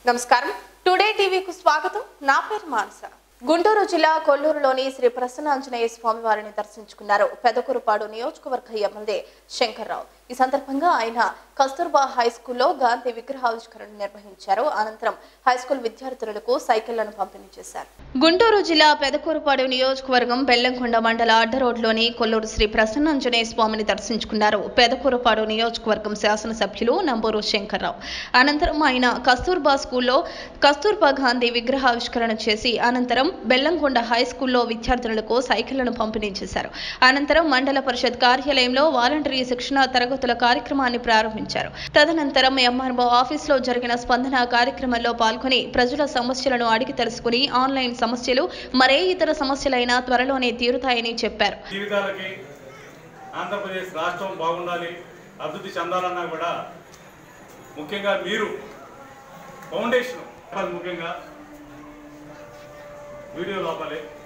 నమస్కారం టుడే టీవీకు స్వాగతం నా పేరు మానస గుంటూరు జిల్లా కొల్లూరులోని శ్రీ ప్రసన్న ఆంజనేయ స్వామి వారిని దర్శించుకున్నారు పెదకూరుపాడు నియోజకవర్గ ఎమ్మెల్యే శంకర్రావు ఈ సందర్భంగా ఆయన కస్తూర్బా హై స్కూల్లో గాంధీ విగ్రహావిష్కరణ నిర్వహించారు అనంతరం హై స్కూల్ విద్యార్థులకు సైకిళ్లను పంపిణీ చేశారు గుంటూరు జిల్లా పెదకూరుపాడు నియోజకవర్గం బెల్లంకొండ మండల అడ్డ రోడ్లోని కొల్లూరు శ్రీ ప్రసన్నాంజనేయ స్వామిని దర్శించుకున్నారు పెదకూరుపాడు నియోజకవర్గం శాసనసభ్యులు నంబూరు శంకర్రావు అనంతరం ఆయన కస్తూర్బా స్కూల్లో కస్తూర్బా గాంధీ విగ్రహావిష్కరణ చేసి అనంతరం బెల్లంకొండ హై స్కూల్లో విద్యార్థులకు సైకిళ్లను పంపిణీ చేశారు అనంతరం మండల పరిషత్ కార్యాలయంలో వాలంటరీ శిక్షణ తరగతుల కార్యక్రమాన్ని ప్రారంభించారు తదనంతరం ఎంఆర్ఓ ఆఫీసులో జరిగిన స్పందన కార్యక్రమంలో పాల్గొని ప్రజల సమస్యలను అడిగి తెలుసుకుని ఆన్లైన్ సమస్యలు మరే ఇతర సమస్యలైనా త్వరలోనే తీరుతాయని చెప్పారు జీవితాలకి ఆంధ్రప్రదేశ్ రాష్ట్రం బాగుండాలి అభివృద్ధి చెందాలన్నా కూడా ముఖ్యంగా మీరు ఫౌండేషన్ ముఖ్యంగా వీడియో లోపలే